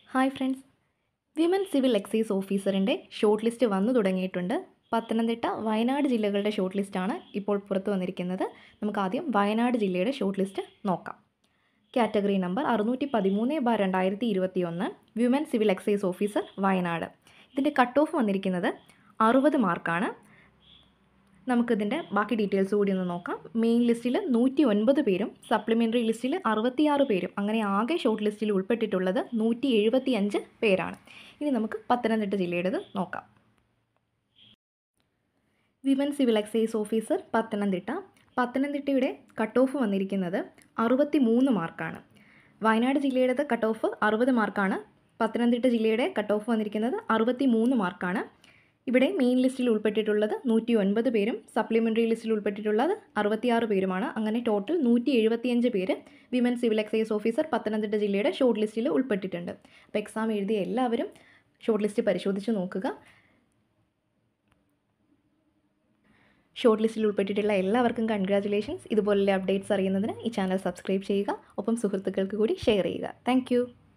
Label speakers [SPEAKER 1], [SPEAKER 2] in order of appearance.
[SPEAKER 1] hi friends women civil excise ഓഫീസറിൻ്റെ short list വന്നു തുടങ്ങിയിട്ടുണ്ട് പത്തനംതിട്ട വയനാട് ജില്ലകളുടെ ഷോർട്ട് ലിസ്റ്റാണ് ഇപ്പോൾ പുറത്തു വന്നിരിക്കുന്നത് നമുക്ക് ആദ്യം വയനാട് ജില്ലയുടെ ഷോർട്ട് ലിസ്റ്റ് നോക്കാം കാറ്റഗറി നമ്പർ അറുന്നൂറ്റി പതിമൂന്ന് ബാർ രണ്ടായിരത്തി ഇരുപത്തി ഒന്ന് women civil excise officer Wayanad ഇതിൻ്റെ കട്ട് ഓഫ് വന്നിരിക്കുന്നത് അറുപത് മാർക്കാണ് നമുക്കിതിൻ്റെ ബാക്കി ഡീറ്റെയിൽസ് കൂടി ഒന്ന് നോക്കാം മെയിൻ ലിസ്റ്റിൽ നൂറ്റി ഒൻപത് പേരും സപ്ലിമെൻ്ററി ലിസ്റ്റിൽ അറുപത്തിയാറ് പേരും അങ്ങനെ ആകെ ഷോർട്ട് ലിസ്റ്റിൽ ഉൾപ്പെട്ടിട്ടുള്ളത് നൂറ്റി എഴുപത്തി അഞ്ച് പേരാണ് ഇനി നമുക്ക് പത്തനംതിട്ട ജില്ലയുടേത് നോക്കാം women civil excise officer Pathanamthitta പത്തനംതിട്ടയുടെ കട്ട് ഓഫ് വന്നിരിക്കുന്നത് അറുപത്തി മൂന്ന് മാർക്കാണ് വയനാട് ജില്ലയുടേത് കട്ട് ഓഫ് അറുപത് മാർക്കാണ് പത്തനംതിട്ട ജില്ലയുടെ കട്ട് ഓഫ് വന്നിരിക്കുന്നത് അറുപത്തി മൂന്ന് മാർക്കാണ് ഇവിടെ മെയിൻ ലിസ്റ്റിൽ ഉൾപ്പെട്ടിട്ടുള്ളത് നൂറ്റി ഒൻപത് പേരും സപ്ലിമെൻ്ററി ലിസ്റ്റിൽ ഉൾപ്പെട്ടിട്ടുള്ളത് അറുപത്തിയാറ് പേരുമാണ് അങ്ങനെ ടോട്ടൽ നൂറ്റി എഴുപത്തിയഞ്ച് പേര് women civil excise officer Pathanamthitta ജില്ലയുടെ ഷോർട്ട് ലിസ്റ്റിൽ ഉൾപ്പെട്ടിട്ടുണ്ട് അപ്പോൾ എക്സാം എഴുതിയ എല്ലാവരും ഷോർട്ട് ലിസ്റ്റ് പരിശോധിച്ച് നോക്കുക ഷോർട്ട് ലിസ്റ്റിൽ ഉൾപ്പെട്ടിട്ടുള്ള എല്ലാവർക്കും കൺഗ്രാറ്റുലേഷൻസ് ഇതുപോലുള്ള അപ്ഡേറ്റ്സ് അറിയുന്നതിന് ഈ ചാനൽ സബ്സ്ക്രൈബ് ചെയ്യുക ഒപ്പം സുഹൃത്തുക്കൾക്ക് കൂടി ഷെയർ ചെയ്യുക താങ്ക്